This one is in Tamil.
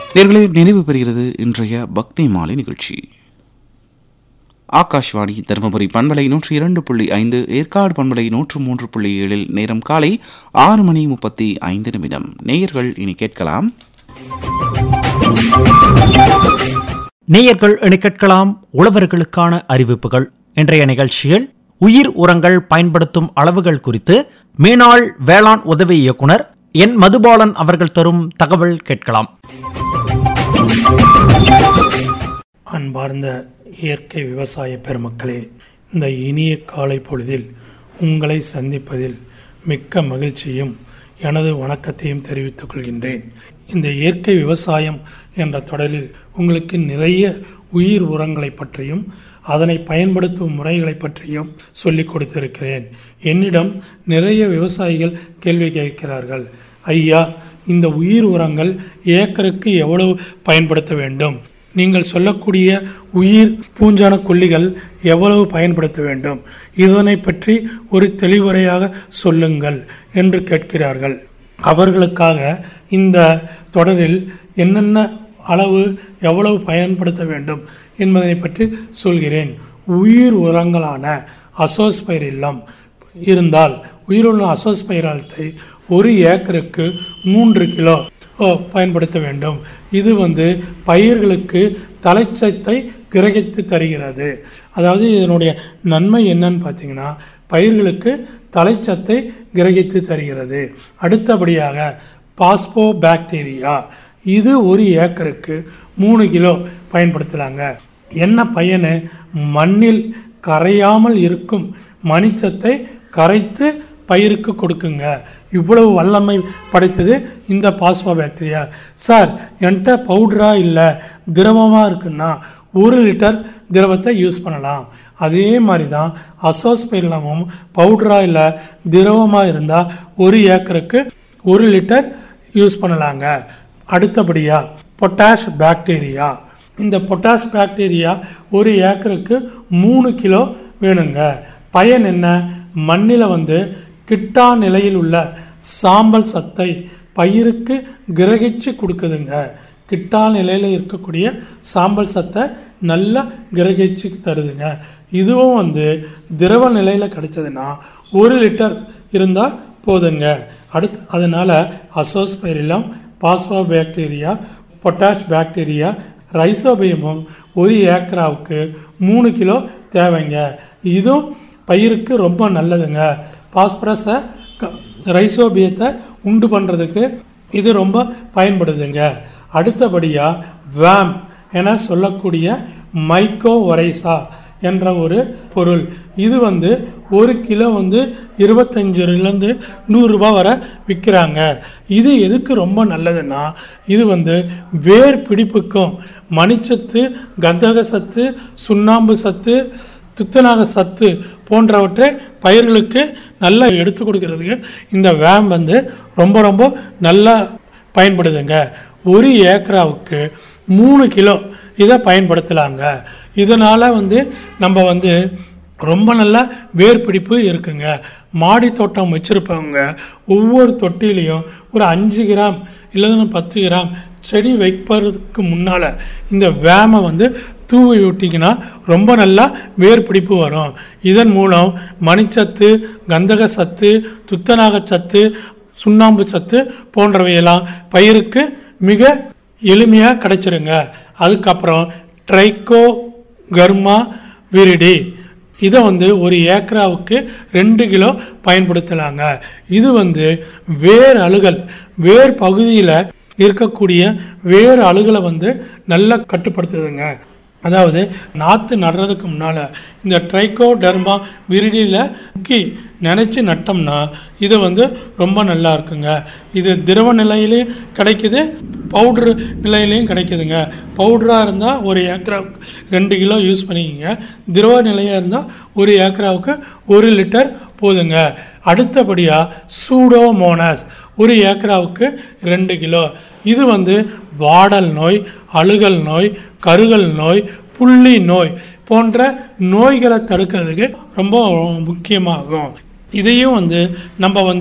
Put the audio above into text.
நேர்களே நினைவு பெறுகிறது இன்றைய பக்தி மாலை நிகழ்ச்சி ஆகாஷ்வாணி தருமபுரி பண்பலை நூற்றி இரண்டு புள்ளி ஐந்து ஏற்காடு பண்பலை நூற்று மூன்று புள்ளி ஏழில் நேரம் காலை ஆறு மணி முப்பத்தி ஐந்து நிமிடம் நேயர்கள் இனி கேட்கலாம் நேயர்கள் இனி கேட்கலாம் உழவர்களுக்கான அறிவிப்புகள் இன்றைய நிகழ்ச்சியில் உயிர் உரங்கள் பயன்படுத்தும் அளவுகள் குறித்து மேனாள் வேளாண் உதவி இயக்குனர் என் மதுபாலன் அவர்கள் தரும் தகவல் கேட்கலாம் அன்பார்ந்த இயற்கை விவசாய பெருமக்களே இந்த இனிய காலை பொழுதில் உங்களை சந்திப்பதில் மிக்க மகிழ்ச்சியும் எனது வணக்கத்தையும் தெரிவித்துக் கொள்கின்றேன் இந்த இயற்கை விவசாயம் என்ற தொடரில் உங்களுக்கு நிறைய உயிர் உரங்களை பற்றியும் அதனை பயன்படுத்தும் முறைகளை பற்றியும் சொல்லிக் கொடுத்திருக்கிறேன் என்னிடம் நிறைய விவசாயிகள் கேள்வி கேட்கிறார்கள் ஐயா இந்த உயிர் உரங்கள் ஏக்கருக்கு எவ்வளவு பயன்படுத்த வேண்டும் நீங்கள் சொல்லக்கூடிய உயிர் பூஞ்சான கொல்லிகள் எவ்வளவு பயன்படுத்த வேண்டும் இதனை பற்றி ஒரு தெளிவுரையாக சொல்லுங்கள் என்று கேட்கிறார்கள் அவர்களுக்காக இந்த தொடரில் என்னென்ன அளவு எவ்வளவு பயன்படுத்த வேண்டும் என்பதை பற்றி சொல்கிறேன் உயிர் உரங்களான அசோஸ்பைரில்லம் இருந்தால் உயிருள்ள அசோஸ்பைரலத்தை ஒரு ஏக்கருக்கு மூன்று கிலோ ஓ, பயன்படுத்த வேண்டும் இது வந்து பயிர்களுக்கு தலைச்சத்தை கிரகித்து தருகிறது அதாவது இதனுடைய நன்மை என்னன்னு பார்த்தீங்கன்னா பயிர்களுக்கு தலைச்சத்தை கிரகித்து தருகிறது அடுத்தபடியாக பாஸ்போ பாக்டீரியா இது ஒரு ஏக்கருக்கு மூணு கிலோ பயன்படுத்தலாங்க என்ன பயனு மண்ணில் கரையாமல் இருக்கும் மணிச்சத்தை கரைத்து பயிருக்கு கொடுக்குங்க இவ்வளவு வல்லமை படைத்தது இந்த பாஸ்போ பாக்டீரியா சார் என்கிட்ட பவுடரா இல்லை திரவமாக இருக்குன்னா ஒரு லிட்டர் திரவத்தை யூஸ் பண்ணலாம் அதே மாதிரி தான் அசோஸ்பைலமும் பவுடரா இல்லை திரவமாக இருந்தால் ஒரு ஏக்கருக்கு ஒரு லிட்டர் யூஸ் பண்ணலாங்க அடுத்தபடியாக பொட்டாஷ் பாக்டீரியா இந்த பொட்டாஷ் பாக்டீரியா ஒரு ஏக்கருக்கு மூணு கிலோ வேணுங்க பயன் என்ன மண்ணில் வந்து கிட்டா நிலையில் உள்ள சாம்பல் சத்தை பயிருக்கு கிரகிச்சு கொடுக்குதுங்க கிட்டா நிலையில் இருக்கக்கூடிய சாம்பல் சத்தை நல்லா கிரகிச்சு தருதுங்க இதுவும் வந்து திரவ நிலையில் கிடைச்சதுன்னா ஒரு லிட்டர் இருந்தால் போதுங்க அடுத்து அதனால் azospirillum phospho bacteria potash bacteria ரைசோபியமும் ஒரு ஏக்கராவுக்கு மூணு கிலோ தேவைங்க இதுவும் பயிருக்கு ரொம்ப நல்லதுங்க பாஸ்பரஸை க- ரைசோபியத்தை உண்டு பண்ணுறதுக்கு இது ரொம்ப பயன்படுதுங்க அடுத்தபடியாக வேம் என சொல்லக்கூடிய மைக்கோ ஒரைசா என்ற ஒரு பொருள் இது வந்து ஒரு கிலோ வந்து இருபத்தஞ்சிலேருந்து நூறுரூபா வரை விற்கிறாங்க இது எதுக்கு ரொம்ப நல்லதுன்னா இது வந்து வேர் பிடிப்புக்கும் மணிச்சத்து கந்தக சத்து சுண்ணாம்பு சத்து துத்தநாக சத்து போன்றவற்றை பயிர்களுக்கு நல்லா எடுத்து கொடுக்கறதுக்கு இந்த வேம் வந்து ரொம்ப ரொம்ப நல்லா பயன்படுதுங்க ஒரு ஏக்கராவுக்கு மூணு கிலோ இதை பயன்படுத்தலாங்க இதனால் வந்து நம்ம வந்து ரொம்ப நல்லா வேர் பிடிப்பு இருக்குங்க மாடி தோட்டம் வச்சுருப்பவங்க ஒவ்வொரு தொட்டிலையும் ஒரு அஞ்சு கிராம் இல்லைன்னா பத்து கிராம் செடி வைப்பதற்கு முன்னால் இந்த வேமை வந்து தூவி விட்டிங்கன்னா ரொம்ப நல்லா வேர் பிடிப்பு வரும் இதன் மூலம் மணிச்சத்து கந்தக சத்து துத்தநாக சத்து சுண்ணாம்பு சத்து போன்றவையெல்லாம் பயிருக்கு மிக எளிமையாக கிடைச்சிருங்க அதுக்கப்புறம் ட்ரைக்கோ கர்மா விரிடி இதை வந்து ஒரு ஏக்கராவுக்கு ரெண்டு கிலோ பயன்படுத்தலாங்க இது வந்து வேர் அழுகல் வேர் பகுதியில் இருக்கக்கூடிய வேர் அழுகலை வந்து நல்லா கட்டுப்படுத்துதுங்க அதாவது நாற்று நடுறதுக்கு முன்னால் இந்த ட்ரைகோடர்மா விரிடியில் முக்கி நினச்சி நட்டோம்னா இது வந்து ரொம்ப நல்லா இருக்குங்க இது திரவ நிலையிலையும் கிடைக்குது பவுட்ரு நிலையிலையும் கிடைக்குதுங்க பவுடராக இருந்தால் ஒரு ஏக்கராவுக்கு ரெண்டு கிலோ யூஸ் பண்ணிக்கோங்க திரவ நிலையாக இருந்தால் ஒரு ஏக்கராவுக்கு ஒரு லிட்டர் போதுங்க அடுத்தபடியாக சூடோமோனாஸ் ஒரு ஏக்கராவுக்கு ரெண்டு கிலோ இது வந்து வாடல் நோய் அழுகல் நோய் கருகல் நோய் புள்ளி நோய் போன்ற நோய்களை தடுக்கிறதுக்கு ரொம்ப முக்கியமாகும் இதையும் வந்து நம்ம வந்து